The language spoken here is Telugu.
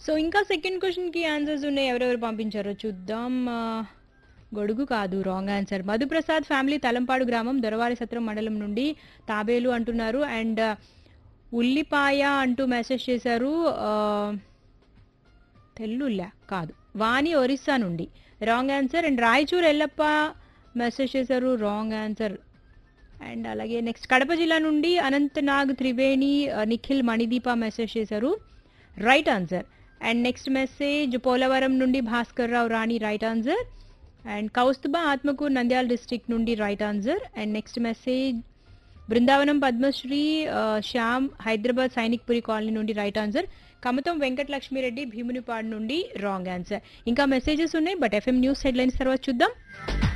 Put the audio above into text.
సో ఇంకా సెకండ్ క్వశ్చన్ కి ఆన్సర్స్ ఉన్నాయి ఎవరెవరు పంపించారో చూద్దాం ఆ, గొడుగు కాదు wrong answer Madhuprasad family Talampadu గ్రామం దొరవారి సత్రం మండలం నుండి తాబేలు అంటున్నారు అండ్ ఉల్లిపాయ అంటూ మెసేజ్ చేశారు ఆ, తెల్లుల్లా కాదు వాణి ఒరిస్సా నుండి wrong answer and Raichur Yellappa message చేశారు రాంగ్ ఆన్సర్ అండ్ అలాగే నెక్స్ట్ కడప జిల్లా నుండి అనంతనాగ్ త్రివేణి ఆ, నిఖిల్ మణిదీప మెసేజ్ చేశారు right answer and next message Polavaram నుండి Bhaskar Rao Rani right answer and Kaustubha Atmakur Nandyal district నుండి right answer and next message Brindavanam Padmashri ఆ, శ్యామ్ హైదరాబాద్ సైనిక్ పురి కాలనీ నుండి రైట్ ఆన్సర్ కమతం వెంకట లక్ష్మీరెడ్డి భీమునిపాడు నుండి రాంగ్ ఆన్సర్ ఇంకా మెసేజెస్ ఉన్నాయి బట్ ఎఫ్ఎం న్యూస్ హెడ్లైన్స్ తర్వాత చూద్దాం